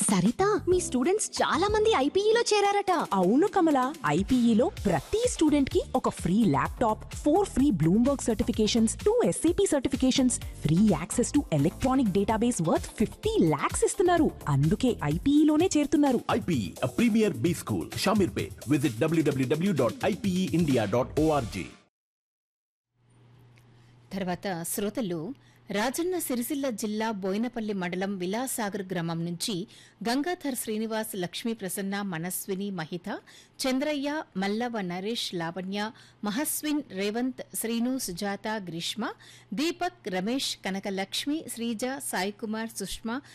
సరిత మీ students చాలా మంది ఐపీఈలో చేరారట అవును కమల ఐపీఈలో ప్రతి స్టూడెంట్ కి ఒక free laptop four free Bloomberg certifications two SAP certifications free access to electronic database worth fifty lakhs ఇస్తున్నారు అందుకే ఐపీఈలోనే చేరుతున్నారు IPE, a premier B school, Shamirpet. Visit www.ipeindia.org. తర్వాత శ్రోతలు రాజన్న సిరిసిల్ల జిల్లా బోయినపల్లి మండలం విలాసాగర్ గ్రామం నుంచి గంగాధర్ శ్రీనివాస్ లక్ష్మీ ప్రసన్న మనస్విని మహిత చంద్రయ్య మల్లవ నరేష్ లావణ్య మహస్విన్ రేవంత్ శ్రీను సుజాత గ్రీష్మ దీపక్ రమేష్ కనకలక్ష్మి శ్రీజ సాయికుమార్ సుష్మా